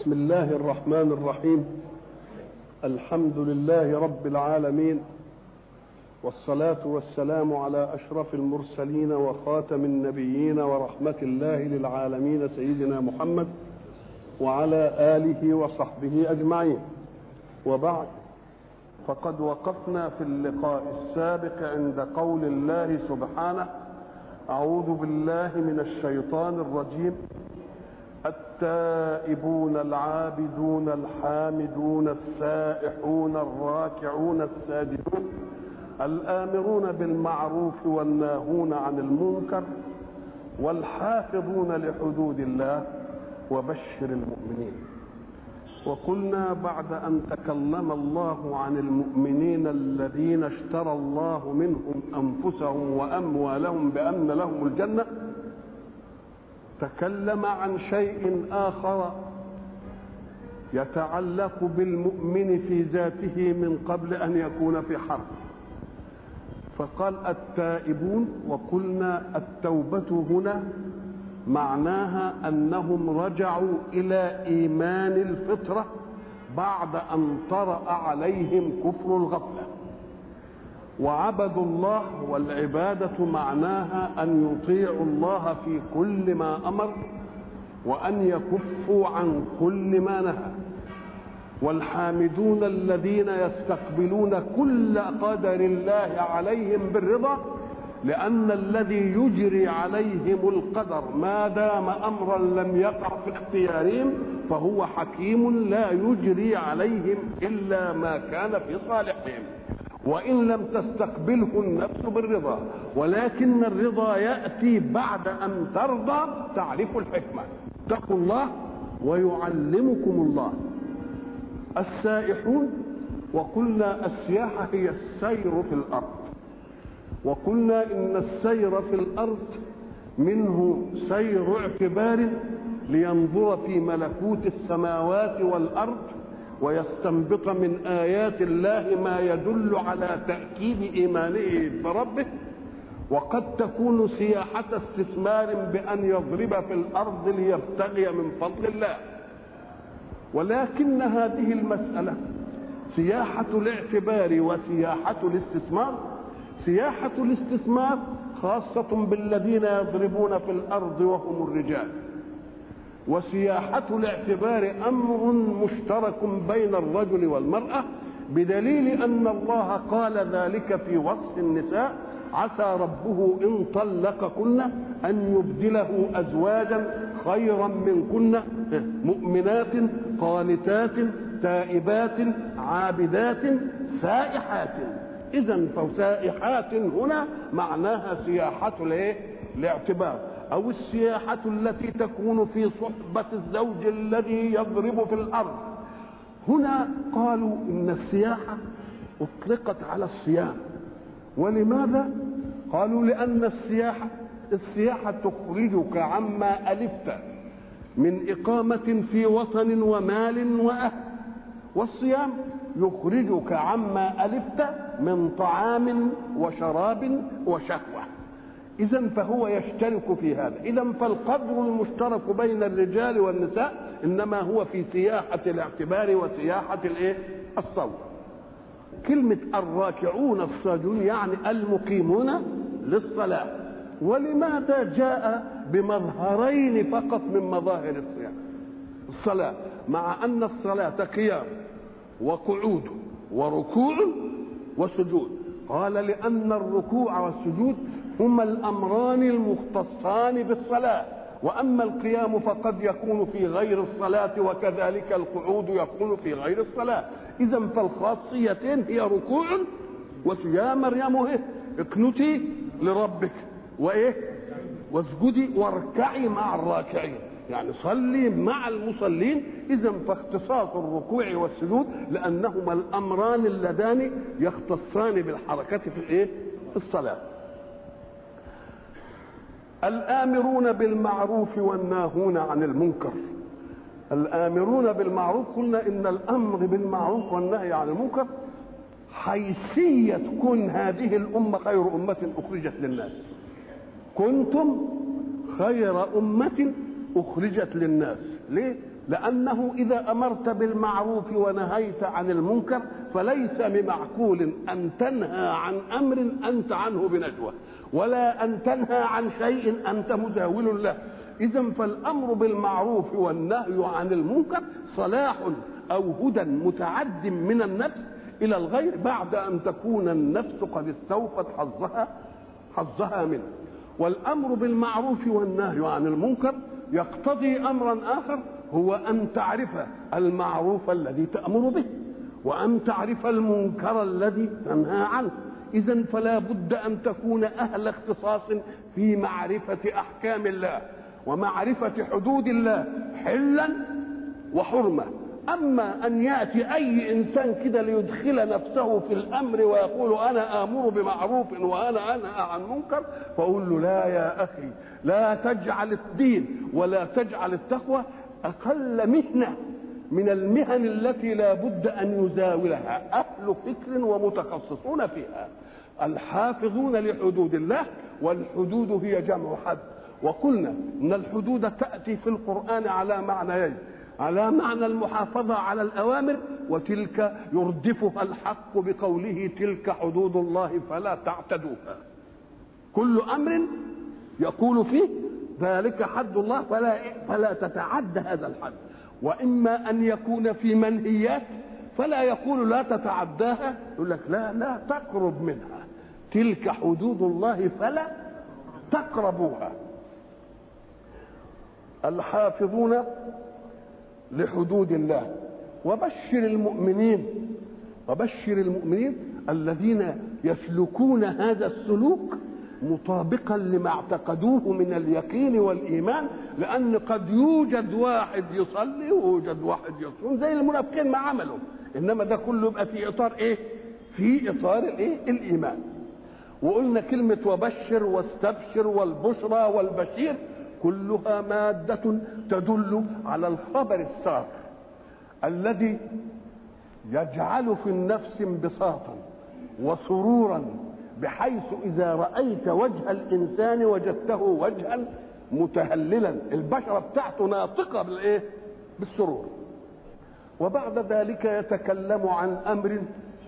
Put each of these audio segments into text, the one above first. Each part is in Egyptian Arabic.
بسم الله الرحمن الرحيم الحمد لله رب العالمين والصلاة والسلام على أشرف المرسلين وخاتم النبيين ورحمة الله للعالمين سيدنا محمد وعلى آله وصحبه أجمعين وبعد فقد وقفنا في اللقاء السابق عند قول الله سبحانه أعوذ بالله من الشيطان الرجيم التائبون العابدون الحامدون السائحون الراكعون الساجدون الآمرون بالمعروف والناهون عن المنكر والحافظون لحدود الله وبشر المؤمنين وقلنا بعد أن تكلم الله عن المؤمنين الذين اشترى الله منهم أنفسهم وأموالهم بأن لهم الجنة تكلم عن شيء آخر يتعلق بالمؤمن في ذاته من قبل أن يكون في حرب فقال التائبون وقلنا التوبة هنا معناها أنهم رجعوا إلى إيمان الفطرة بعد أن طرأ عليهم كفر الغفلة وعبدوا الله والعبادة معناها أن يطيعوا الله في كل ما أمر وأن يكفوا عن كل ما نهى والحامدون الذين يستقبلون كل قدر الله عليهم بالرضا لأن الذي يجري عليهم القدر ما دام أمرا لم يقع في اختيارهم فهو حكيم لا يجري عليهم إلا ما كان في صالحهم وإن لم تستقبله النفس بالرضا ولكن الرضا يأتي بعد أن ترضى تعرف الحكمة اتقوا الله ويعلمكم الله السائحون وقلنا السياحة هي السير في الأرض وقلنا إن السير في الأرض منه سير اعتبار لينظر في ملكوت السماوات والأرض ويستنبط من آيات الله ما يدل على تأكيد إيمانه بربه وقد تكون سياحة استثمار بأن يضرب في الأرض ليبتغي من فضل الله ولكن هذه المسألة سياحة الاعتبار وسياحة الاستثمار سياحة الاستثمار خاصة بالذين يضربون في الأرض وهم الرجال وسياحة الاعتبار أمر مشترك بين الرجل والمرأة بدليل أن الله قال ذلك في وصف النساء عسى ربه إن طلقكن أن يبدله أزواجا خيرا منكن مؤمنات قانتات تائبات عابدات سائحات إذا فسائحات هنا معناها سياحة الايه؟ الاعتبار أو السياحة التي تكون في صحبة الزوج الذي يضرب في الأرض هنا قالوا إن السياحة أطلقت على الصيام ولماذا؟ قالوا لأن السياحة السياحة تخرجك عما ألفت من إقامة في وطن ومال وأهل والصيام يخرجك عما ألفت من طعام وشراب وشهوة إذا فهو يشترك في هذا إذا فالقدر المشترك بين الرجال والنساء إنما هو في سياحة الاعتبار وسياحة الإيه؟ الصوم كلمة الراكعون الساجون يعني المقيمون للصلاة ولماذا جاء بمظهرين فقط من مظاهر الصيام الصلاة مع أن الصلاة قيام وقعود وركوع وسجود قال لأن الركوع والسجود هما الأمران المختصان بالصلاة وأما القيام فقد يكون في غير الصلاة وكذلك القعود يكون في غير الصلاة إذا فالخاصيتين هي ركوع ويا مريم إيه؟ اقنتي لربك وإيه واسجدي واركعي مع الراكعين يعني صلي مع المصلين اذا فاختصاص الركوع والسجود لانهما الامران اللذان يختصان بالحركه في الايه في الصلاه الامرون بالمعروف والناهون عن المنكر الامرون بالمعروف قلنا ان الامر بالمعروف والنهي عن المنكر حيثيه كن هذه الامه خير امه اخرجت للناس كنتم خير امه اخرجت للناس ليه لأنه إذا أمرت بالمعروف ونهيت عن المنكر فليس بمعقول أن تنهى عن أمر أنت عنه بنجوى ولا أن تنهى عن شيء أنت مزاول له إذا فالأمر بالمعروف والنهي عن المنكر صلاح أو هدى متعد من النفس إلى الغير بعد أن تكون النفس قد استوفت حظها حظها منه والأمر بالمعروف والنهي عن المنكر يقتضي أمرا آخر هو أن تعرف المعروف الذي تأمر به وأن تعرف المنكر الذي تنهى عنه إذا فلا بد أن تكون أهل اختصاص في معرفة أحكام الله ومعرفة حدود الله حلا وحرمة أما أن يأتي أي إنسان كده ليدخل نفسه في الأمر ويقول أنا آمر بمعروف وأنا أنهى عن منكر فأقول له لا يا أخي لا تجعل الدين ولا تجعل التقوى أقل مهنة من المهن التي لا بد أن يزاولها أهل فكر ومتخصصون فيها الحافظون لحدود الله والحدود هي جمع حد وقلنا ان الحدود تاتي في القران على معنيين على معنى المحافظه على الاوامر وتلك يردفها الحق بقوله تلك حدود الله فلا تعتدوها كل امر يقول فيه ذلك حد الله فلا فلا تتعدى هذا الحد واما ان يكون في منهيات فلا يقول لا تتعداها يقول لك لا لا تقرب منها تلك حدود الله فلا تقربوها الحافظون لحدود الله وبشر المؤمنين وبشر المؤمنين الذين يسلكون هذا السلوك مطابقا لما اعتقدوه من اليقين والايمان لان قد يوجد واحد يصلي ويوجد واحد يصوم زي المنافقين ما عملوا انما ده كله يبقى في اطار ايه في اطار الايه الايمان وقلنا كلمه وبشر واستبشر والبشرى والبشير كلها مادة تدل على الخبر السار الذي يجعل في النفس انبساطا وسرورا بحيث إذا رأيت وجه الإنسان وجدته وجها متهللا البشرة بتاعته ناطقة بالإيه؟ بالسرور وبعد ذلك يتكلم عن أمر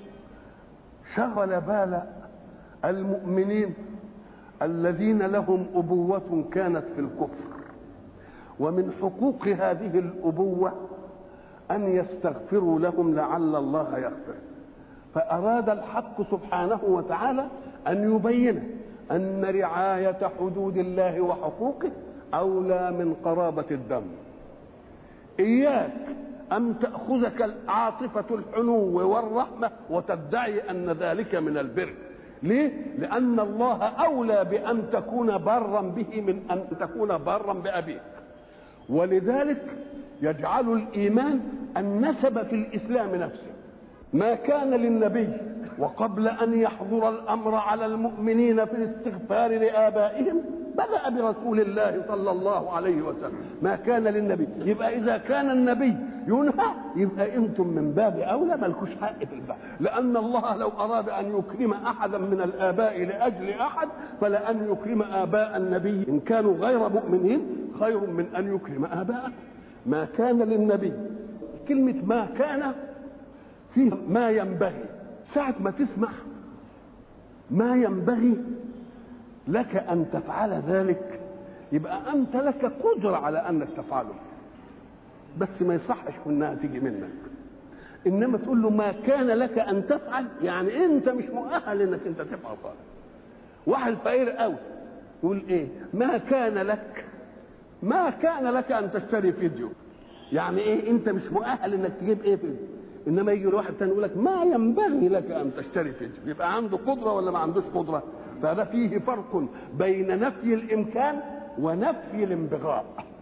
شغل بال المؤمنين الذين لهم أبوة كانت في الكفر ومن حقوق هذه الأبوة أن يستغفروا لهم لعل الله يغفر فأراد الحق سبحانه وتعالى أن يبين أن رعاية حدود الله وحقوقه أولى من قرابة الدم إياك أن تأخذك العاطفة الحنو والرحمة وتدعي أن ذلك من البر ليه؟ لأن الله أولى بأن تكون برا به من أن تكون برا بأبيك ولذلك يجعل الإيمان النسب في الإسلام نفسه ما كان للنبي وقبل أن يحضر الأمر على المؤمنين في الاستغفار لآبائهم بدأ برسول الله صلى الله عليه وسلم ما كان للنبي يبقى إذا كان النبي ينهى يبقى أنتم من باب أولى ملكوش حق في الباب لأن الله لو أراد أن يكرم أحدا من الآباء لأجل أحد فلأن يكرم آباء النبي إن كانوا غير مؤمنين خير من أن يكرم آباءه ما كان للنبي كلمة ما كان فيه ما ينبغي ساعة ما تسمع ما ينبغي لك أن تفعل ذلك يبقى أنت لك قدرة على أنك تفعله بس ما يصحش انها تيجي منك انما تقول له ما كان لك ان تفعل يعني انت مش مؤهل انك انت تفعل خالص واحد فقير قوي يقول ايه ما كان لك ما كان لك ان تشتري فيديو يعني ايه انت مش مؤهل انك تجيب ايه فيديو انما يجي واحد تاني يقول لك ما ينبغي لك ان تشتري فيديو يبقى عنده قدره ولا ما عندوش قدره فده فيه فرق بين نفي الامكان ونفي الانبغاء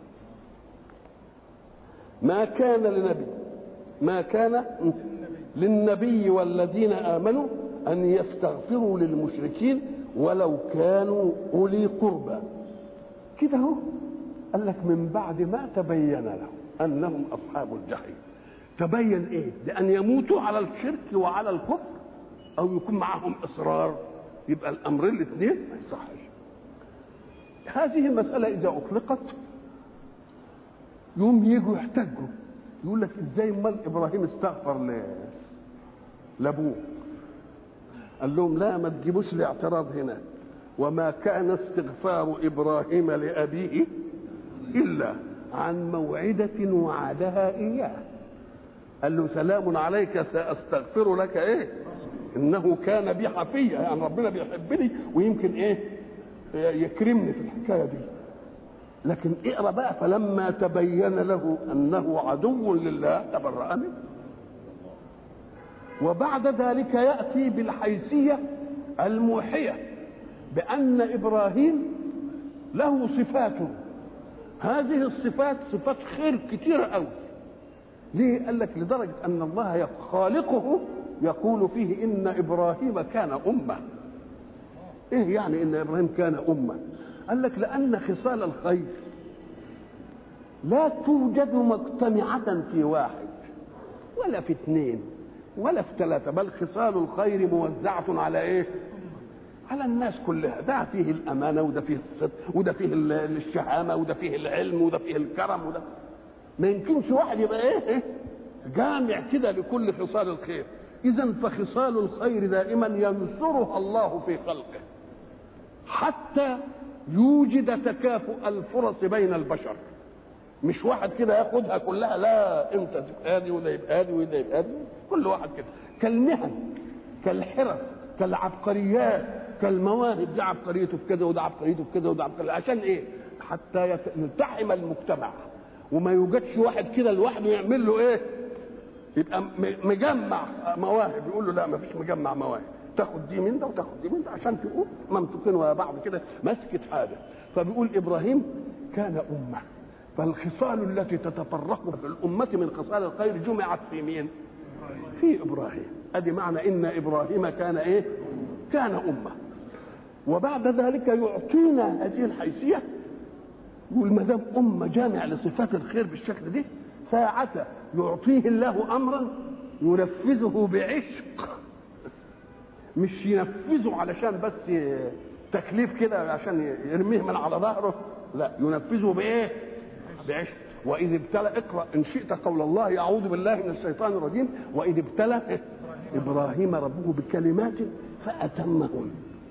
ما كان لنبي ما كان للنبي والذين امنوا ان يستغفروا للمشركين ولو كانوا اولي قربى كده اهو قال لك من بعد ما تبين لهم انهم اصحاب الجحيم تبين ايه لان يموتوا على الشرك وعلى الكفر او يكون معهم اصرار يبقى الامرين الاثنين ما يصحش هذه المساله اذا اطلقت يوم يجوا يحتجوا يقول لك ازاي امال ابراهيم استغفر ل... لابوه قال لهم لا ما تجيبوش الاعتراض هنا وما كان استغفار ابراهيم لابيه الا عن موعده وعدها اياه قال له سلام عليك ساستغفر لك ايه انه كان بي حفيا يعني ربنا بيحبني ويمكن ايه يكرمني في الحكايه دي لكن اقرا بقى فلما تبين له انه عدو لله تبرأ منه وبعد ذلك ياتي بالحيثيه الموحيه بان ابراهيم له صفات هذه الصفات صفات خير كثيره قوي ليه قال لك لدرجه ان الله خالقه يقول فيه ان ابراهيم كان امه ايه يعني ان ابراهيم كان امه قال لك لان خصال الخير لا توجد مجتمعه في واحد ولا في اثنين ولا في ثلاثه بل خصال الخير موزعه على ايه على الناس كلها ده فيه الامانه وده فيه الصدق وده فيه الشهامه وده فيه العلم وده فيه الكرم وده ما يمكنش واحد يبقى ايه, إيه؟ جامع كده لكل خصال الخير اذا فخصال الخير دائما ينصرها الله في خلقه حتى يوجد تكافؤ الفرص بين البشر مش واحد كده ياخدها كلها لا انت تبقى دي وده يبقى دي وده يبقى دي كل واحد كده كالمهن كالحرف كالعبقريات كالمواهب دي عبقريته في كده وده عبقريته في كده وده عبقريته عشان ايه؟ حتى يلتحم المجتمع وما يوجدش واحد كده لوحده يعمل له ايه؟ يبقى مجمع مواهب يقول له لا ما فيش مجمع مواهب تاخد دي من ده وتاخد دي من ده عشان تقول منطقين ورا بعض كده مسكت حاجه فبيقول ابراهيم كان امه فالخصال التي تتفرق في الأمة من خصال الخير جمعت في مين؟ في إبراهيم أدي معنى إن إبراهيم كان إيه؟ كان أمة وبعد ذلك يعطينا هذه الحيثية يقول ما دام أمة جامع لصفات الخير بالشكل ده ساعة يعطيه الله أمرا ينفذه بعشق مش ينفذه علشان بس تكليف كده عشان يرميه من على ظهره لا ينفذه بايه؟ بعشق واذ ابتلى اقرا ان شئت قول الله اعوذ بالله من الشيطان الرجيم واذ ابتلى ابراهيم ربه بكلمات فاتمهن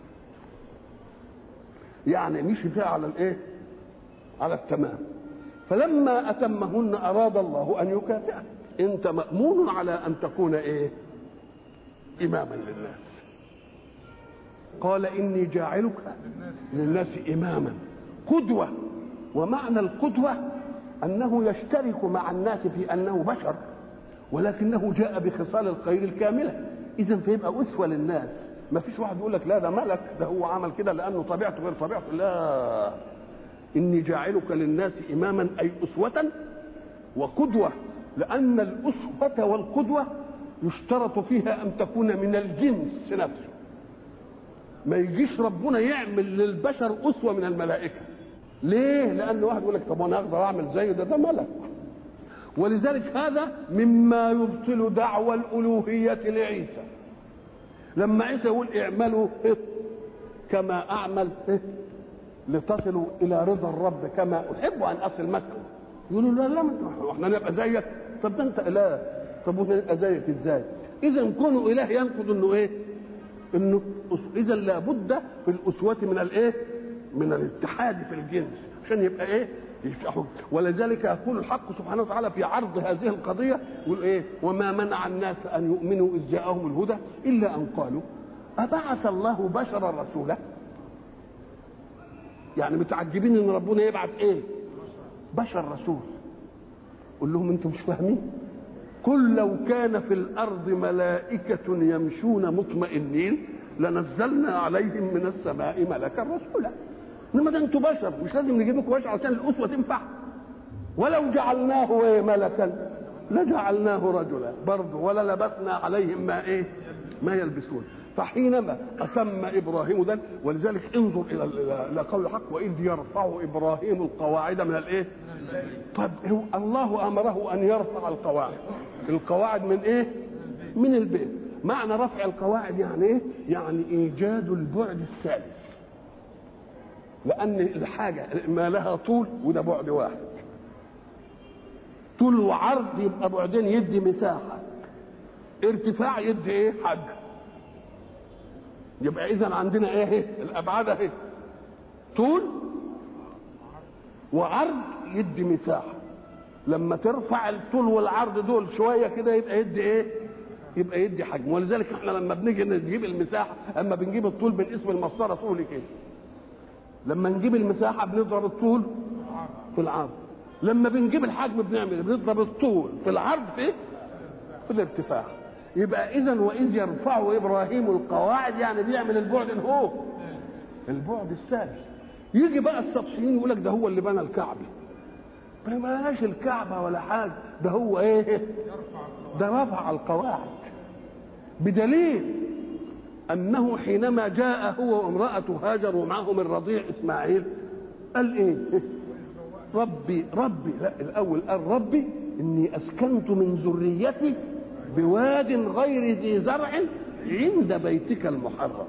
يعني مشي فيها على الايه؟ على التمام فلما اتمهن اراد الله ان يكافئه انت مامون على ان تكون ايه؟ اماما للناس قال اني جاعلك للناس اماما قدوه ومعنى القدوه انه يشترك مع الناس في انه بشر ولكنه جاء بخصال الخير الكامله اذا فيبقى اسوه للناس ما فيش واحد يقول لك لا ده ملك ده هو عمل كده لانه طبيعته غير طبيعته لا اني جاعلك للناس اماما اي اسوه وقدوه لان الاسوه والقدوه يشترط فيها ان تكون من الجنس نفسه ما يجيش ربنا يعمل للبشر اسوه من الملائكه ليه؟ لأن واحد يقول لك طب أنا أقدر أعمل زيه ده ده ملك. ولذلك هذا مما يبطل دعوى الألوهية لعيسى. لما عيسى يقول اعملوا كما أعمل لتصلوا إلى رضا الرب كما أحب أن أصل مكة. يقولوا لا لا احنا نبقى زيك طب ده أنت إله طب ونبقى زيك إزاي؟ إذا كونه إله ينقض إنه إيه؟ إنه إذا لابد في الأسوة من الإيه؟ من الاتحاد في الجنس عشان يبقى ايه يفتحوا ولذلك يقول الحق سبحانه وتعالى في عرض هذه القضية يقول ايه وما منع الناس ان يؤمنوا اذ جاءهم الهدى الا ان قالوا ابعث الله بشرا رسولا يعني متعجبين ان ربنا يبعث ايه بشر رسول قول لهم انتم مش فاهمين قل لو كان في الارض ملائكه يمشون مطمئنين لنزلنا عليهم من السماء ملكا رسولا انما ده انتوا بشر مش لازم نجيب لكم بشر عشان الاسوه تنفع ولو جعلناه ايه ملكا لجعلناه رجلا برضه ولا لبسنا عليهم ما ايه ما يلبسون فحينما اتم ابراهيم ده ولذلك انظر الى الى قول الحق واذ يرفع ابراهيم القواعد من الايه؟ طب هو الله امره ان يرفع القواعد القواعد من ايه؟ من البيت معنى رفع القواعد يعني ايه؟ يعني ايجاد البعد الثالث لان الحاجه ما لها طول وده بعد واحد طول وعرض يبقى بعدين يدي مساحه ارتفاع يدي ايه حجم يبقى اذا عندنا ايه الابعاد اهي طول وعرض يدي مساحه لما ترفع الطول والعرض دول شويه كده يبقى يدي ايه يبقى يدي حجم ولذلك احنا لما بنيجي نجيب المساحه اما بنجيب الطول بنقسم المسطره طولي كده لما نجيب المساحه بنضرب الطول في العرض لما بنجيب الحجم بنعمل بنضرب الطول في العرض في إيه؟ في الارتفاع يبقى اذا واذ يرفع ابراهيم القواعد يعني بيعمل البعد هو البعد الثالث يجي بقى السطحيين يقول لك ده هو اللي بنى الكعبه ما بناش الكعبه ولا حاجه ده هو ايه ده رفع القواعد بدليل انه حينما جاء هو وامراته هاجر ومعهم الرضيع اسماعيل قال ايه ربي ربي لا الاول قال ربي اني اسكنت من ذريتي بواد غير ذي زرع عند بيتك المحرم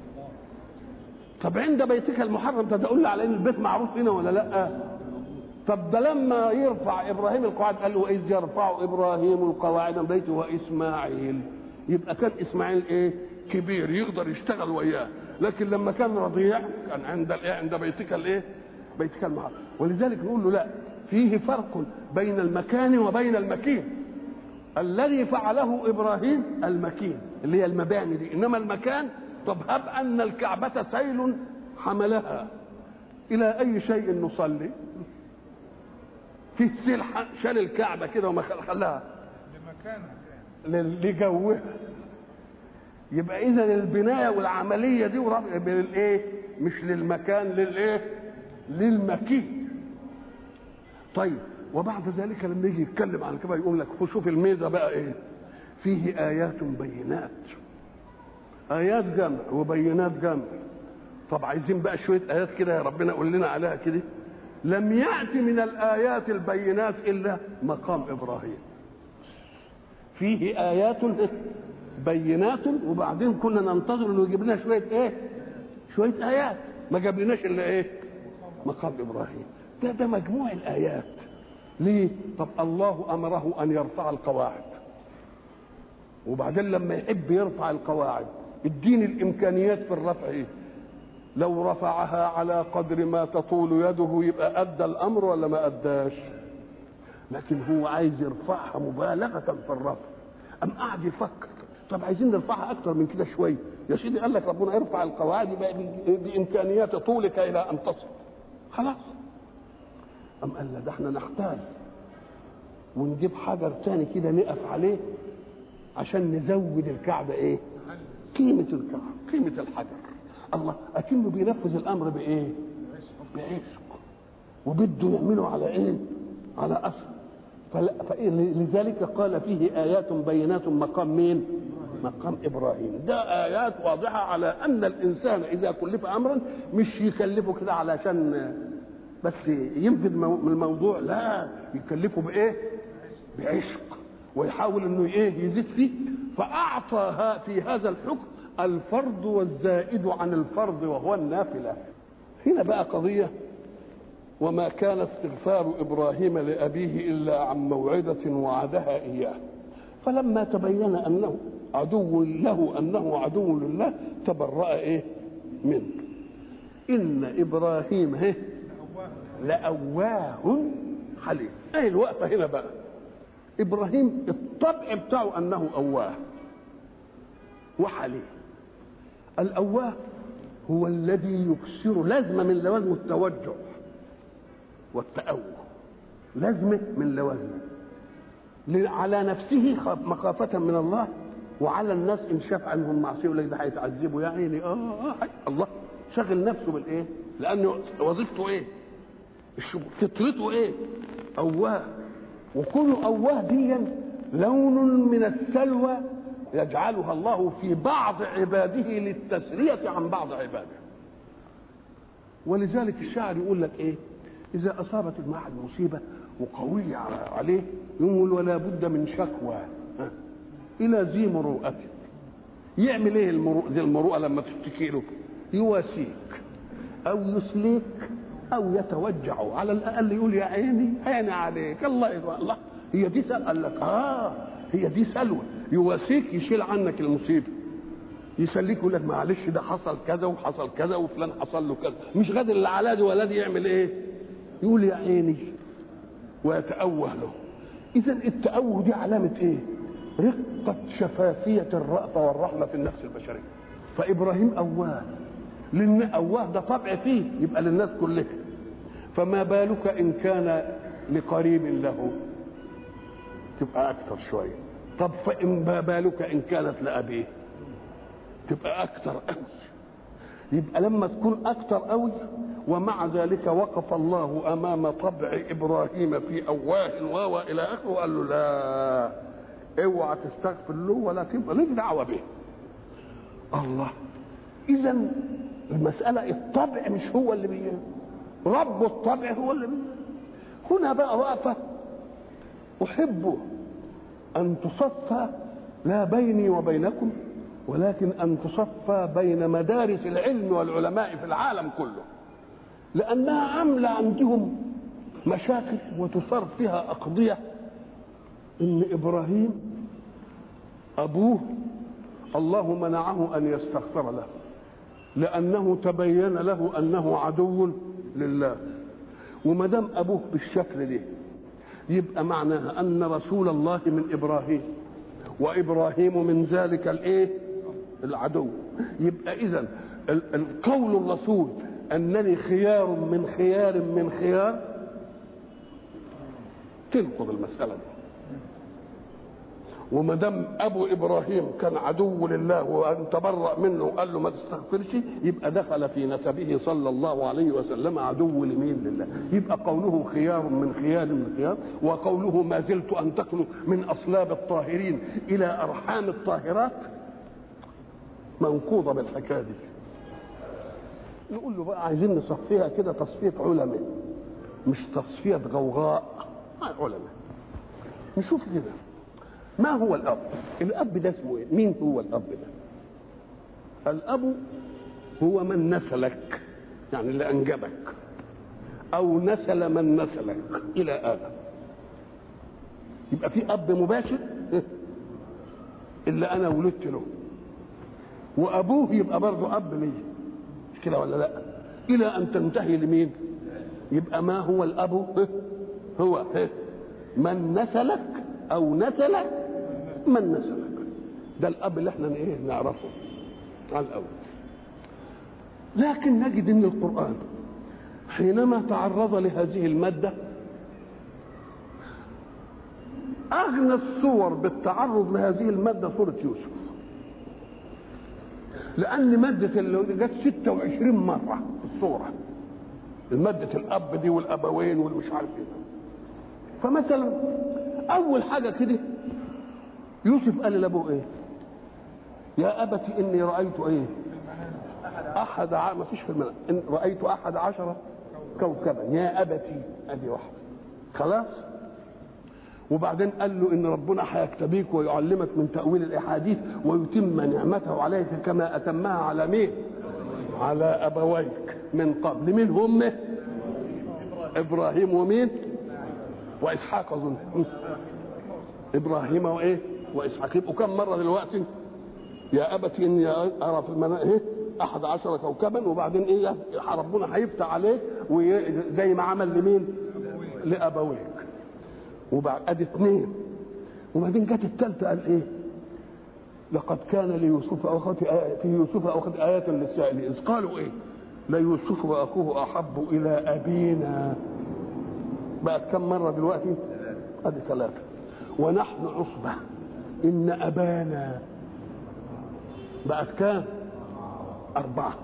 طب عند بيتك المحرم تدل لي على ان البيت معروف هنا ولا لا طب ده لما يرفع ابراهيم القواعد قال له اذ يرفع ابراهيم القواعد من بيته واسماعيل يبقى كان اسماعيل ايه كبير يقدر يشتغل وياه لكن لما كان رضيع كان عند الايه عند بيتك الايه بيتك المحرم ولذلك نقول له لا فيه فرق بين المكان وبين المكين الذي فعله ابراهيم المكين اللي هي المباني دي انما المكان طب هب ان الكعبه سيل حملها الى اي شيء نصلي في سيل شال الكعبه كده وما خلاها لجوها يبقى اذا البنايه والعمليه دي بالايه مش للمكان للايه للمكين طيب وبعد ذلك لما يجي يتكلم عن كده يقول لك شوف الميزه بقى ايه فيه ايات بينات ايات جمع وبينات جمع طب عايزين بقى شويه ايات كده يا ربنا قول لنا عليها كده لم يأتي من الآيات البينات إلا مقام إبراهيم فيه آيات بينات وبعدين كنا ننتظر انه يجيب لنا شويه ايه؟ شويه ايات ما جابلناش الا ايه؟ مقام ابراهيم ده ده مجموع الايات ليه؟ طب الله امره ان يرفع القواعد وبعدين لما يحب يرفع القواعد اديني الامكانيات في الرفع ايه؟ لو رفعها على قدر ما تطول يده يبقى ادى الامر ولا ما اداش؟ لكن هو عايز يرفعها مبالغه في الرفع أم قعد يفكر طب عايزين نرفعها اكتر من كده شويه يا سيدي قال لك ربنا ارفع القواعد يبقى بامكانيات طولك الى ان تصل خلاص ام قال لا ده احنا نحتاج ونجيب حجر تاني كده نقف عليه عشان نزود الكعبه ايه قيمه الكعبه قيمه الحجر الله اكنه بينفذ الامر بايه بعشق وبده يعمله على ايه على اثر فلذلك قال فيه آيات بينات مقام مين؟ مقام إبراهيم ده آيات واضحة على أن الإنسان إذا كلف أمرا مش يكلفه كده علشان بس ينفذ الموضوع لا يكلفه بإيه؟ بعشق ويحاول انه ايه يزيد فيه فاعطى في هذا الحكم الفرض والزائد عن الفرض وهو النافله هنا بقى قضيه وما كان استغفار ابراهيم لابيه الا عن موعده وعدها اياه فلما تبين انه عدو له انه عدو لله تبرأ ايه منه ان ابراهيم هه لأواه حليم ايه الوقفه هنا بقى ابراهيم الطبع بتاعه انه اواه وحليم الاواه هو الذي يكسر لازمه من لوازم التوجع والتأوه لازمه من لوازمه على نفسه مخافة من الله وعلى الناس ان شاف عنهم معصيه يقول لك ده هيتعذبوا يا عيني اه, آه الله شغل نفسه بالايه؟ لانه وظيفته ايه؟ فطرته ايه؟ اواه وكل اواه دي لون من السلوى يجعلها الله في بعض عباده للتسرية عن بعض عباده ولذلك الشاعر يقول لك ايه اذا اصابت المعهد مصيبه وقويه عليه يقول ولا بد من شكوى الى ذي مروءة يعمل ايه المروءة ذي المروءة لما تشتكي له يواسيك او يسليك او يتوجع على الاقل يقول يا عيني عيني عليك الله يرضى الله هي دي سلوى قال لك اه هي دي سلوى يواسيك يشيل عنك المصيبه يسليك يقول لك معلش ده حصل كذا وحصل كذا وفلان حصل له كذا مش غادر اللي على دي ولا دي يعمل ايه يقول يا عيني ويتأوه له اذا التأوه دي علامة ايه رقة شفافية الرأفة والرحمة في النفس البشرية فإبراهيم أواه لأن أواه ده طبع فيه يبقى للناس كلها فما بالك إن كان لقريب له تبقى أكثر شوية طب فإن بالك إن كانت لأبيه تبقى أكثر قوي يبقى لما تكون أكثر قوي ومع ذلك وقف الله أمام طبع إبراهيم في أواه واو إلى آخره وقال له لا اوعى تستغفر له ولا تبقى ليك دعوة به الله إذا المسألة الطبع مش هو اللي بيه رب الطبع هو اللي بيه هنا بقى وقفة أحب أن تصفى لا بيني وبينكم ولكن أن تصفى بين مدارس العلم والعلماء في العالم كله لأنها عاملة عندهم مشاكل وتصار فيها أقضية إن إبراهيم أبوه الله منعه أن يستغفر له لأنه تبين له أنه عدو لله وما دام أبوه بالشكل ده يبقى معناها أن رسول الله من إبراهيم وإبراهيم من ذلك الإيه؟ العدو يبقى إذا القول الرسول أنني خيار من خيار من خيار تنقض المسألة دي وما دام ابو ابراهيم كان عدو لله وان تبرأ منه وقال له ما تستغفرش يبقى دخل في نسبه صلى الله عليه وسلم عدو لمين لله يبقى قوله خيار من خيار من خيار وقوله ما زلت انتقل من اصلاب الطاهرين الى ارحام الطاهرات منقوضه بالحكايه دي نقول له بقى عايزين نصفيها كده تصفيه علماء مش تصفيه غوغاء علماء نشوف كده ما هو الاب الاب ده اسمه ايه مين هو الاب ده الاب هو من نسلك يعني اللي انجبك او نسل من نسلك الى ادم يبقى في اب مباشر اللي انا ولدت له وابوه يبقى برضه اب لي مش كده ولا لا الى ان تنتهي لمين يبقى ما هو الاب هو من نسلك او نسل من نسلك ده الاب اللي احنا ايه نعرفه على الاول لكن نجد ان القران حينما تعرض لهذه الماده اغنى الصور بالتعرض لهذه الماده سوره يوسف لان ماده اللي جت 26 مره في الصوره الماده الاب دي والابوين والمش عارف ايه فمثلا اول حاجه كده يوسف قال لابوه ايه يا ابت اني رايت ايه احد ع... ما فيش في المنام إن رايت احد عشر كوكبا يا ابتي ادي واحده خلاص وبعدين قال له ان ربنا هيكتبيك ويعلمك من تاويل الاحاديث ويتم نعمته عليك كما اتمها على مين على ابويك من قبل مين هم ابراهيم ومين واسحاق اظن ابراهيم وايه واسحاق يبقوا كم مره دلوقتي يا ابت اني ارى في المنام ايه احد عشر كوكبا وبعدين ايه ربنا هيفتح عليك زي ما عمل لمين لابويك وبعد ادي اثنين وبعدين جت الثالثه قال ايه لقد كان ليوسف اخوتي في يوسف اخوتي ايات للسائلين اذ قالوا ايه ليوسف واخوه احب الى ابينا بقت كم مره دلوقتي ادي ثلاثه ونحن عصبه ان ابانا بقت كام اربعه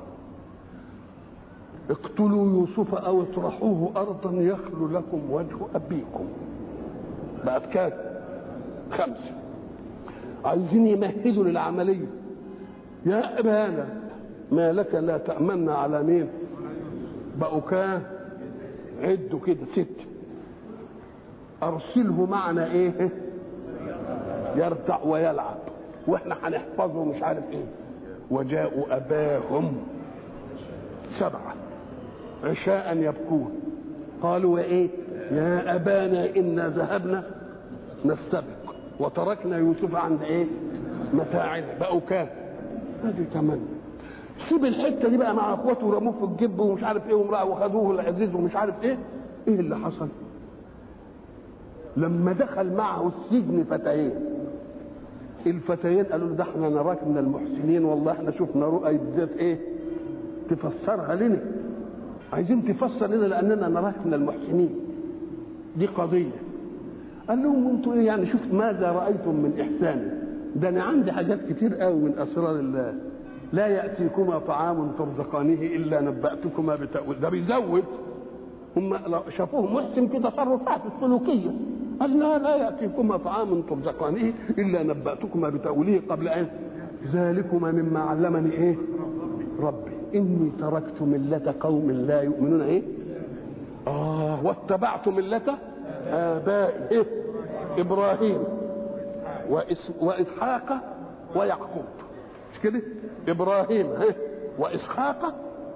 اقتلوا يوسف او اطرحوه ارضا يخلو لكم وجه ابيكم بقت كام خمسه عايزين يمهدوا للعمليه يا ابانا ما لك لا تامنا على مين بقوا كام عدوا كده ست ارسله معنا ايه يرتع ويلعب واحنا هنحفظه مش عارف ايه وجاءوا اباهم سبعه عشاء يبكون قالوا ايه يا ابانا انا ذهبنا نستبق وتركنا يوسف عند ايه متاعنا بقوا كام هذه تمنى سيب الحته دي بقى مع اخواته ورموه في الجب ومش عارف ايه وامراه وخدوه العزيز ومش عارف ايه ايه اللي حصل لما دخل معه السجن فتيين الفتيين قالوا له ده احنا نراك من المحسنين والله احنا شفنا رؤى اديت ايه تفسرها لنا عايزين تفسر لنا لاننا نراك من المحسنين دي قضيه قال لهم انتوا ايه يعني شوف ماذا رايتم من احسان ده انا عندي حاجات كتير قوي من اسرار الله لا ياتيكما طعام ترزقانه الا نباتكما بتاويل ده بيزود هم شافوه محسن في تصرفات السلوكيه قال لا لا ياتيكما طعام ترزقانه الا نباتكما بتاويله قبل ان ذلكما مما علمني ايه ربي اني تركت مله قوم لا يؤمنون ايه اه واتبعت مله ابائي إيه؟ ابراهيم وإس واسحاق ويعقوب مش كده ابراهيم إيه؟ واسحاق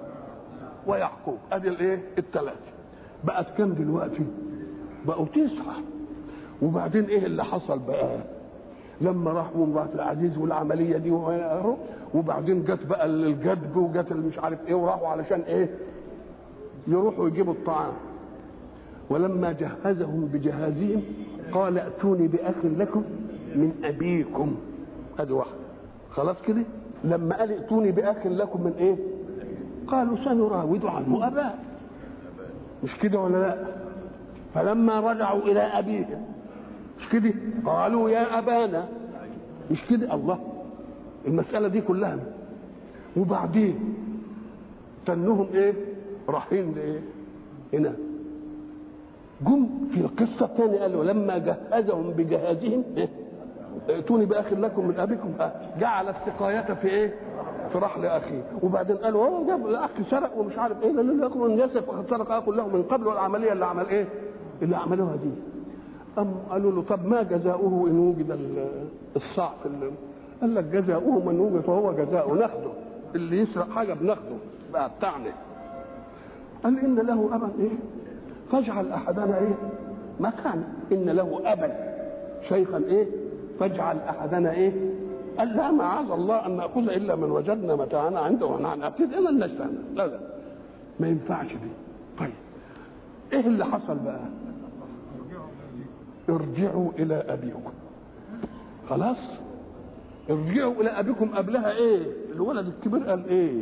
ويعقوب ادي الايه الثلاثه بقت كم دلوقتي بقوا تسعه وبعدين ايه اللي حصل بقى لما راحوا امراه العزيز والعمليه دي وبعدين جت بقى الجدب وجت مش عارف ايه وراحوا علشان ايه يروحوا يجيبوا الطعام ولما جهزهم بجهازهم قال ائتوني باخ لكم من ابيكم ادي واحده خلاص كده لما قال ائتوني باخ لكم من ايه قالوا سنراود عنه اباه مش كده ولا لا فلما رجعوا الى ابيهم مش كده قالوا يا ابانا مش كده الله المساله دي كلها وبعدين تنهم ايه رايحين لايه هنا جم في القصة الثانية قالوا لما جهزهم بجهازهم ائتوني بأخ لكم من أبيكم جعل السقاية في إيه؟ في رحل أخيه وبعدين قالوا هو جاب الأخ سرق ومش عارف إيه لا يكون أن يسرق فقد سرق أخ له من قبل والعملية اللي عمل إيه؟ اللي عملوها دي أم قالوا له طب ما جزاؤه إن وجد الصاع في قال لك جزاؤه من وجد فهو جزاؤه ناخده اللي يسرق حاجة بناخده بقى بتاعنا قال إن له أبا إيه؟ فاجعل احدنا ايه مكان ان له ابا شيخا ايه فاجعل احدنا ايه قال لا معاذ الله ان ناخذ الا من وجدنا متاعنا عنده ونحن ابتدئ ما نستنى لا لا ما ينفعش دي طيب ايه اللي حصل بقى ارجعوا الى ابيكم خلاص ارجعوا الى ابيكم قبلها ايه الولد الكبير قال ايه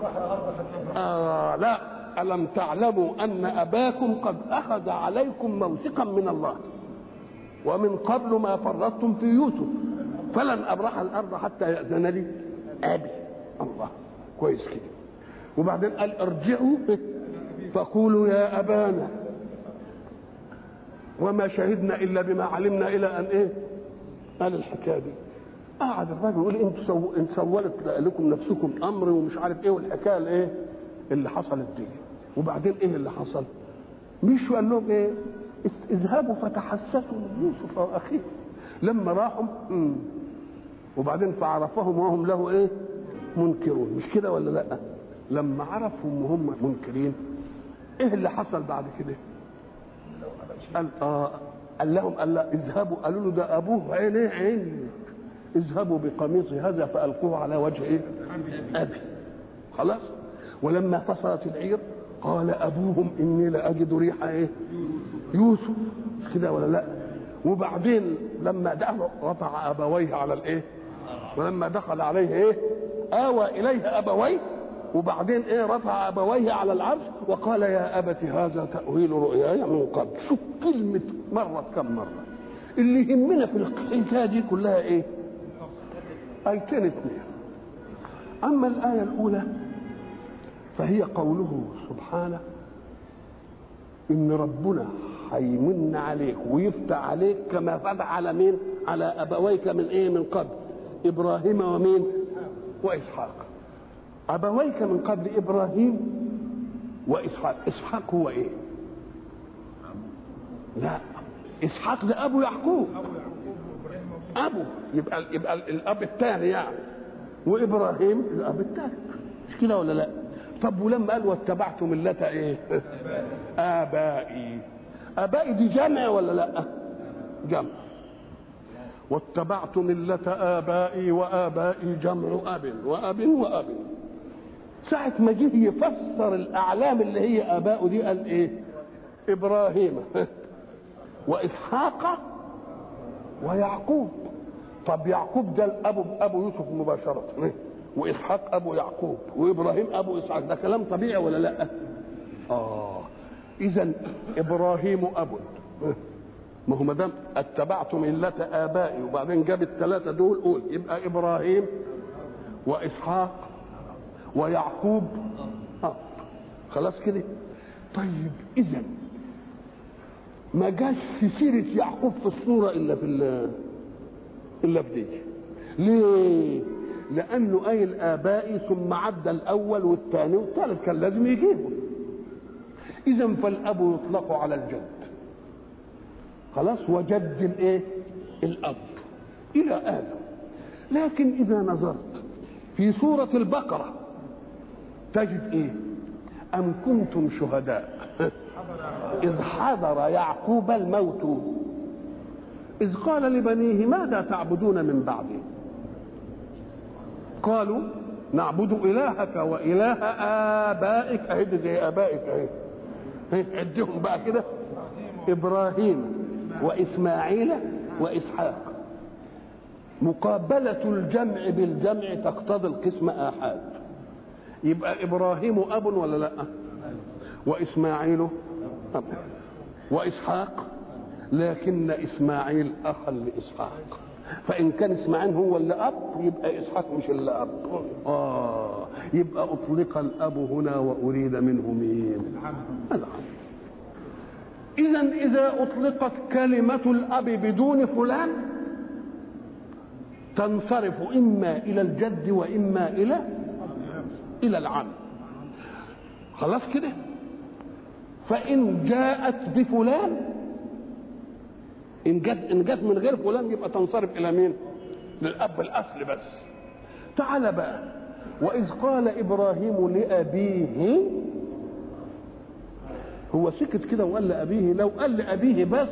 آه لا ألم تعلموا أن أباكم قد أخذ عليكم موثقا من الله ومن قبل ما فرطتم في يوسف فلن أبرح الأرض حتى يأذن لي أبي الله كويس كده وبعدين قال ارجعوا فقولوا يا أبانا وما شهدنا إلا بما علمنا إلى أن إيه قال الحكاية دي قعد الراجل يقول انتوا سو... انت سولت لكم نفسكم امر ومش عارف ايه والحكايه الايه اللي حصلت دي وبعدين ايه اللي حصل مش قال لهم ايه اذهبوا فتحسسوا من يوسف واخيه لما راحوا مم. وبعدين فعرفهم وهم له ايه منكرون مش كده ولا لا لما عرفهم وهم منكرين ايه اللي حصل بعد كده قال اه قال لهم قال لا اذهبوا قالوا له ده ابوه عينيه عين اذهبوا بقميصي هذا فالقوه على وجه ايه ابي خلاص ولما فصلت العير قال ابوهم اني لاجد ريح ايه يوسف مش كده ولا لا وبعدين لما دخل رفع ابويه على الايه ولما دخل عليه ايه اوى اليه ابويه وبعدين ايه رفع ابويه على العرش وقال يا ابت هذا تاويل رؤياي من قبل شوف كلمه مرت كم مره اللي يهمنا في الحكايه دي كلها ايه ايتين اثنين اما الايه الاولى فهي قوله سبحانه ان ربنا هيمن عليك ويفتح عليك كما فتح على مين على ابويك من ايه من قبل ابراهيم ومين واسحاق ابويك من قبل ابراهيم واسحاق اسحاق هو ايه لا اسحاق ده ابو يعقوب ابو يبقى يبقى الاب الثاني يعني وابراهيم الاب الثالث مش كده ولا لا طب ولما قال واتبعت ملة ايه آبائي آبائي دي جمع ولا لا جمع واتبعت ملة آبائي وآبائي جمع أب وأب وأب ساعة ما جه يفسر الأعلام اللي هي آباؤه دي قال إيه؟ إبراهيم وإسحاق ويعقوب طب يعقوب ده الأب أبو يوسف مباشرة وإسحاق أبو يعقوب وإبراهيم أبو إسحاق ده كلام طبيعي ولا لأ؟ آه إذا إبراهيم أب ما هو ما دام اتبعت ملة آبائي وبعدين جاب الثلاثة دول قول يبقى إبراهيم وإسحاق ويعقوب آه. خلاص كده طيب إذا ما جاش في سيرة يعقوب في الصورة إلا في إلا في دي ليه؟ لأنه قايل آبائي ثم عدى الأول والثاني والثالث كان لازم يجيبه إذا فالأب يطلق على الجد خلاص وجد الايه الاب الى ادم لكن اذا نظرت في سوره البقره تجد ايه ام كنتم شهداء اذ حضر يعقوب الموت اذ قال لبنيه ماذا تعبدون من بعدي قالوا نعبد الهك واله ابائك اهد زي ابائك اهي عدهم بقى كده ابراهيم واسماعيل واسحاق مقابلة الجمع بالجمع تقتضي القسم آحاد يبقى إبراهيم أب ولا لا وإسماعيل أب وإسحاق لكن إسماعيل أخا لإسحاق فإن كان إسماعيل هو اللي أب يبقى إسحاق مش اللي أب آه يبقى أطلق الأب هنا وأريد منه مين العم إذا إذا أطلقت كلمة الأب بدون فلان تنصرف إما إلى الجد وإما إلى إلى العم خلاص كده فإن جاءت بفلان إن جت إن جت من غير فلان يبقى تنصرف إلى مين؟ للأب الأصل بس تعال بقى وإذ قال إبراهيم لأبيه هو سكت كده وقال لأبيه لو قال لأبيه بس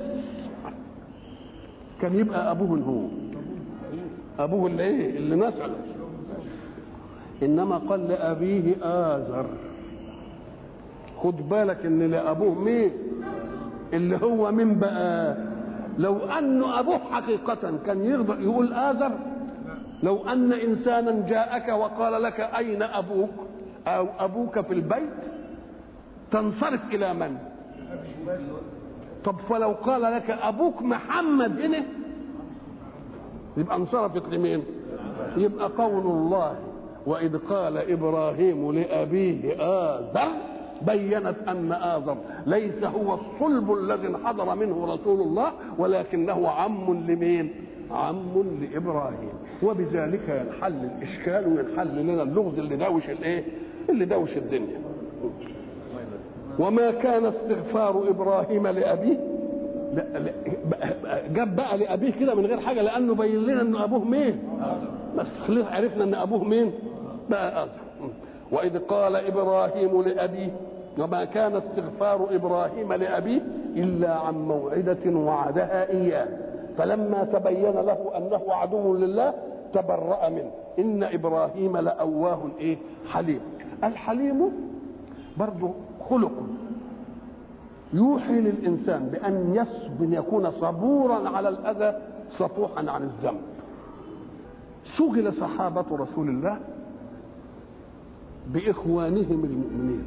كان يبقى أبوه هو أبوه اللي إيه اللي نسأله إنما قال لأبيه آزر خد بالك إن لأبوه مين اللي هو مين بقى لو أنه أبوه حقيقة كان يقدر يقول آزر لو أن إنسانا جاءك وقال لك أين أبوك أو أبوك في البيت تنصرف إلى من طب فلو قال لك أبوك محمد هنا يبقى انصرفت لمين يبقى قول الله وإذ قال إبراهيم لأبيه آزر بينت أن آزر ليس هو الصلب الذي انحدر منه رسول الله ولكنه عم لمين عم لإبراهيم وبذلك ينحل الإشكال وينحل لنا اللغز اللي داوش الإيه اللي داوش الدنيا وما كان استغفار إبراهيم لأبيه لا لا جاب بقى لأبيه كده من غير حاجة لأنه بين لنا أن أبوه مين بس خلينا عرفنا أن أبوه مين بقى أزهر وإذ قال إبراهيم لأبيه وما كان استغفار إبراهيم لأبيه إلا عن موعدة وعدها إياه فلما تبين له أنه عدو لله تبرأ منه إن إبراهيم لأواه إيه حليم الحليم برضه خلق يوحي للإنسان بأن يصب يكون صبورا على الأذى صفوحا عن الذنب شغل صحابة رسول الله بإخوانهم المؤمنين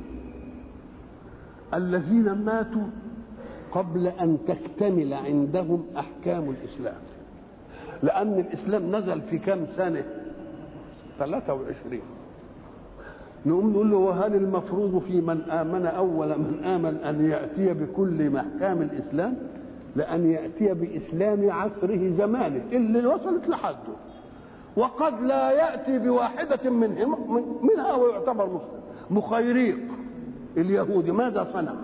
الذين ماتوا قبل أن تكتمل عندهم أحكام الإسلام لأن الإسلام نزل في كم سنة 23 نقوم نقول له وهل المفروض في من آمن أول من آمن أن يأتي بكل محكام الإسلام لأن يأتي بإسلام عصره زمانه اللي وصلت لحده وقد لا يأتي بواحدة منهم منها ويعتبر مسلم مخيريق اليهودي ماذا صنع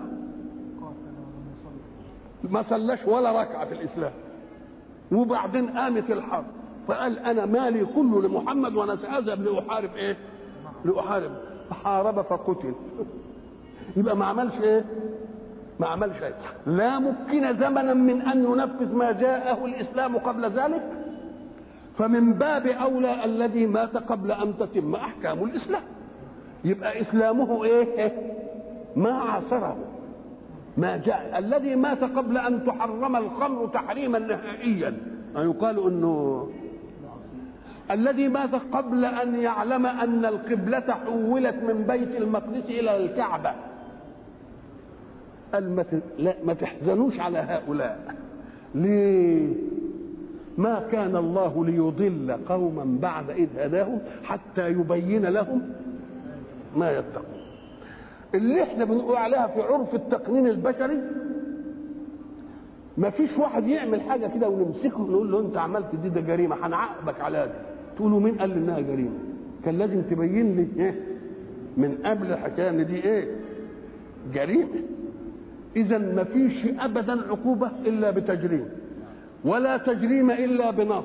ما صلاش ولا ركعة في الإسلام وبعدين قامت الحرب فقال أنا مالي كله لمحمد وأنا سأذهب لأحارب إيه لأحارب فحارب فقتل يبقى ما عملش ايه ما عملش ايه لا ممكن زمنا من ان ينفذ ما جاءه الاسلام قبل ذلك فمن باب اولى الذي مات قبل ان تتم احكام الاسلام يبقى اسلامه ايه ما عاصره ما جاء الذي مات قبل ان تحرم الخمر تحريما نهائيا يقال انه الذي مات قبل ان يعلم ان القبلة حولت من بيت المقدس الى الكعبة قال ما لا ما تحزنوش على هؤلاء ليه ما كان الله ليضل قوما بعد إذ هداهم حتى يبين لهم ما يتقون اللي احنا بنقول عليها في عرف التقنين البشري ما فيش واحد يعمل حاجه كده ونمسكه ونقول له انت عملت دي ده جريمه هنعاقبك على دي تقولوا مين قال لي انها جريمه كان لازم تبين لي ايه من قبل الحكايه ان دي ايه جريمه اذا ما فيش ابدا عقوبه الا بتجريم ولا تجريم الا بنص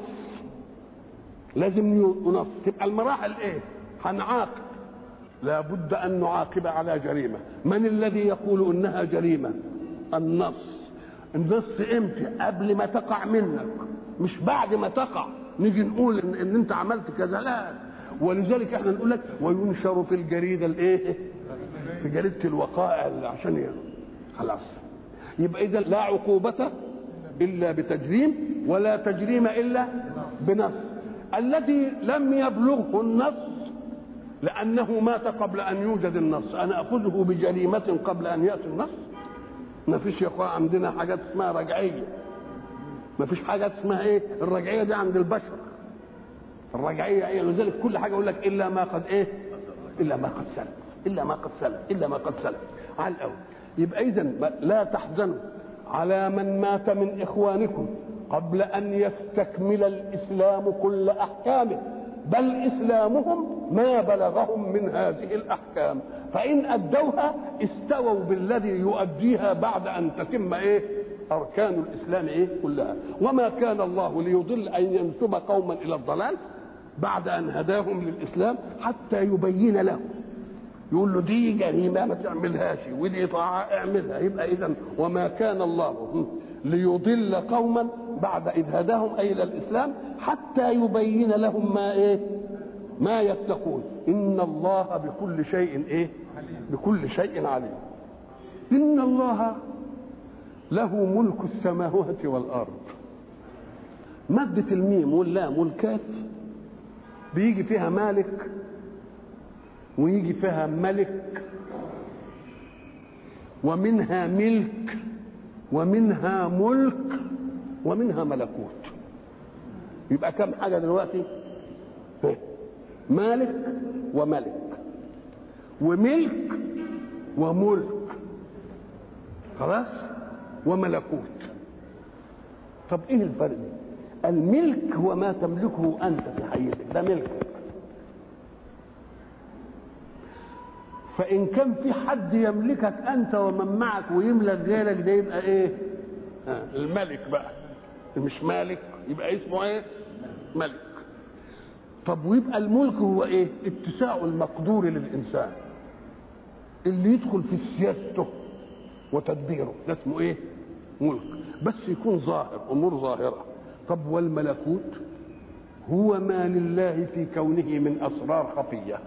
لازم ينص تبقى المراحل ايه هنعاقب لابد ان نعاقب على جريمه من الذي يقول انها جريمه النص النص امتى قبل ما تقع منك مش بعد ما تقع نيجي نقول ان, إن انت عملت كذا لا ولذلك احنا نقول لك وينشر في الجريده الايه في جريده الوقائع عشان يعني خلاص يبقى اذا لا عقوبه الا بتجريم ولا تجريم الا بنص الذي لم يبلغه النص لانه مات قبل ان يوجد النص انا اخذه بجريمه قبل ان ياتي النص ما فيش يا اخوان عندنا حاجات اسمها رجعيه ما فيش حاجات اسمها ايه الرجعيه دي عند البشر الرجعيه ايه لذلك كل حاجه يقول لك الا ما قد ايه الا ما قد سلف الا ما قد سلف الا ما قد سلف على الاول يبقى اذا لا تحزنوا على من مات من اخوانكم قبل ان يستكمل الاسلام كل احكامه بل اسلامهم ما بلغهم من هذه الاحكام فان ادوها استووا بالذي يؤديها بعد ان تتم ايه اركان الاسلام ايه كلها وما كان الله ليضل ان ينسب قوما الى الضلال بعد ان هداهم للاسلام حتى يبين لهم يقول له دي جريمه ما تعملهاش ودي طاعه اعملها يبقى اذا وما كان الله ليضل قوما بعد اذ هداهم اي الى الاسلام حتى يبين لهم ما ايه ما يتقون ان الله بكل شيء ايه بكل شيء عليم ان الله له ملك السماوات والارض مادة الميم واللام والكاف بيجي فيها مالك ويجي فيها ملك ومنها ملك ومنها ملك ومنها ملكوت يبقى كم حاجة دلوقتي مالك وملك وملك وملك خلاص وملكوت طب ايه الفرق الملك هو ما تملكه انت في حياتك ده ملكك فان كان في حد يملكك انت ومن معك ويملك غيرك ده يبقى ايه آه الملك بقى مش مالك يبقى اسمه ايه ملك طب ويبقى الملك هو ايه اتساع المقدور للانسان اللي يدخل في سياسته وتدبيره ده اسمه ايه ملك بس يكون ظاهر امور ظاهره طب والملكوت هو ما لله في كونه من اسرار خفيه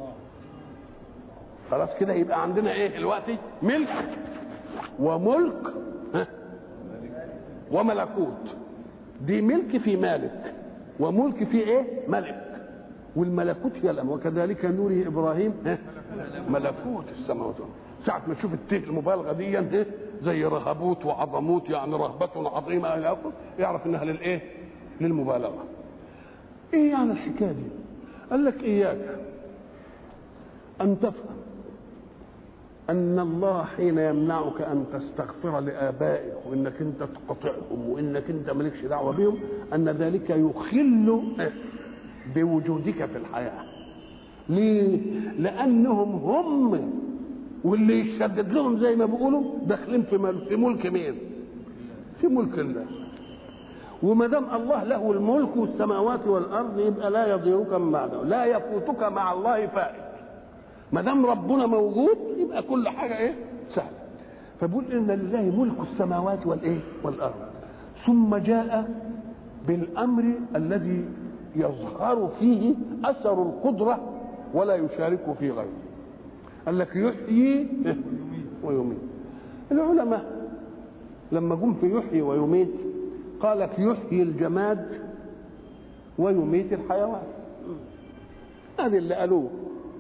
خلاص كده يبقى عندنا ايه دلوقتي ملك وملك ها وملكوت دي ملك في مالك وملك في ايه ملك والملكوت هي الأمر وكذلك نوري ابراهيم ها ملكوت السماوات ساعة ما تشوف الته المبالغة دي ها زي رهبوت وعظموت يعني رهبة عظيمة إلى آخره يعرف إنها للإيه؟ للمبالغة. إيه يعني الحكاية دي؟ قال لك إياك أن تفهم أن الله حين يمنعك أن تستغفر لآبائك وإنك أنت تقطعهم وإنك أنت مالكش دعوة بهم أن ذلك يخل بوجودك في الحياة. ليه؟ لأنهم هم واللي يشدد لهم زي ما بيقولوا داخلين في ملك في ملك مين؟ في ملك الله. وما دام الله له الملك والسماوات والارض يبقى لا يضيرك من بعده، لا يفوتك مع الله فائت. ما دام ربنا موجود يبقى كل حاجه ايه؟ سهله. فبيقول ان لله ملك السماوات والايه؟ والارض. ثم جاء بالامر الذي يظهر فيه اثر القدره ولا يشاركه في غيره قال لك يحيي ويميت العلماء لما جم في يحيي ويميت قال لك يحيي الجماد ويميت الحيوان هذه اللي قالوه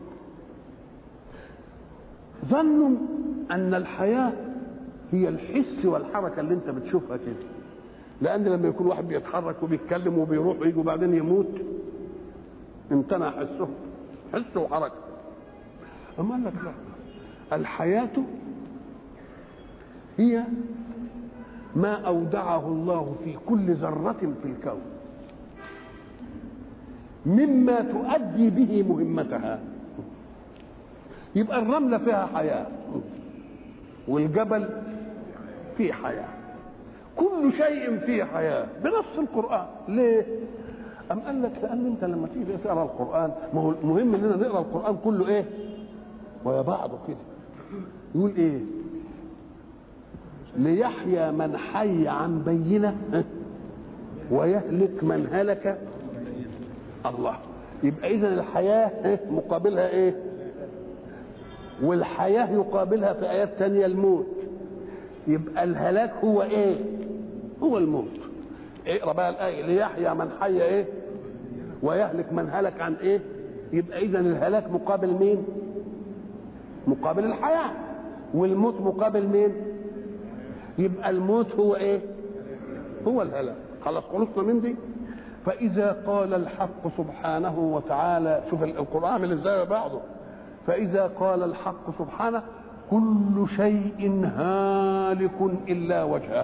ظنوا ان الحياه هي الحس والحركه اللي انت بتشوفها كده لان لما يكون واحد بيتحرك وبيتكلم وبيروح ويجي وبعدين يموت امتنع حسه حس وحركه اما قال لك لا الحياه هي ما اودعه الله في كل ذره في الكون مما تؤدي به مهمتها يبقى الرملة فيها حياة والجبل فيه حياة كل شيء فيه حياة بنص القرآن ليه؟ أم قال لك لأن أنت لما تيجي تقرأ القرآن ما هو مهم إننا نقرأ القرآن كله إيه؟ ويا بعضه كده يقول إيه؟ ليحيى من حي عن بينة ويهلك من هلك الله يبقى إذا الحياة مقابلها إيه؟ والحياة يقابلها في آيات تانية الموت يبقى الهلاك هو ايه هو الموت اقرا بقى الآية ليحيى من حي ايه ويهلك من هلك عن ايه يبقى إذا الهلاك مقابل مين مقابل الحياة والموت مقابل مين يبقى الموت هو ايه هو الهلاك خلاص خلصنا من دي فإذا قال الحق سبحانه وتعالى شوف القرآن عامل ازاي بعضه فإذا قال الحق سبحانه كل شيء هالك إلا وجهه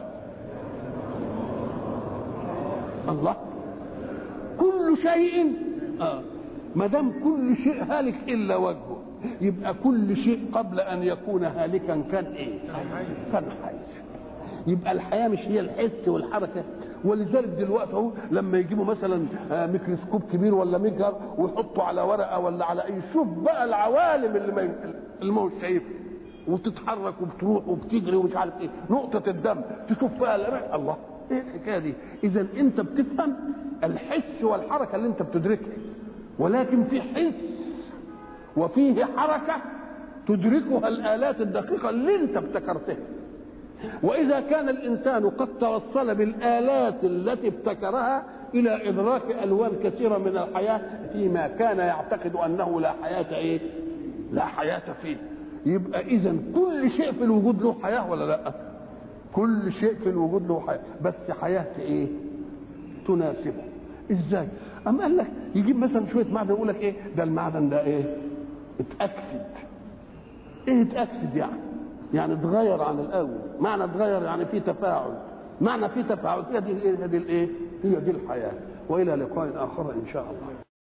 الله كل شيء آه. ما دام كل شيء هالك إلا وجهه يبقى كل شيء قبل أن يكون هالكا كان إيه؟ كان حي يبقى الحياة مش هي الحس والحركة ولذلك دلوقتي اهو لما يجيبوا مثلا ميكروسكوب كبير ولا ميجر ويحطوا على ورقه ولا على اي شوف بقى العوالم اللي ما اللي ما هو شايفها وتتحرك وبتروح وبتجري ومش عارف ايه نقطه الدم تشوف بقى الله ايه الحكايه دي اذا انت بتفهم الحس والحركه اللي انت بتدركها ولكن في حس وفيه حركه تدركها الالات الدقيقه اللي انت ابتكرتها واذا كان الانسان قد توصل بالالات التي ابتكرها الى ادراك الوان كثيره من الحياه فيما كان يعتقد انه لا حياه ايه لا حياه فيه يبقى اذا كل شيء في الوجود له حياه ولا لا كل شيء في الوجود له حياه بس حياه ايه تناسبه ازاي ام قال لك يجيب مثلا شويه معدن يقول لك ايه ده المعدن ده ايه اتاكسد ايه اتاكسد يعني يعني اتغير عن الاول معنى اتغير يعني في تفاعل معنى في تفاعل هي دي هي دي الايه هي دي الحياه والى لقاء اخر ان شاء الله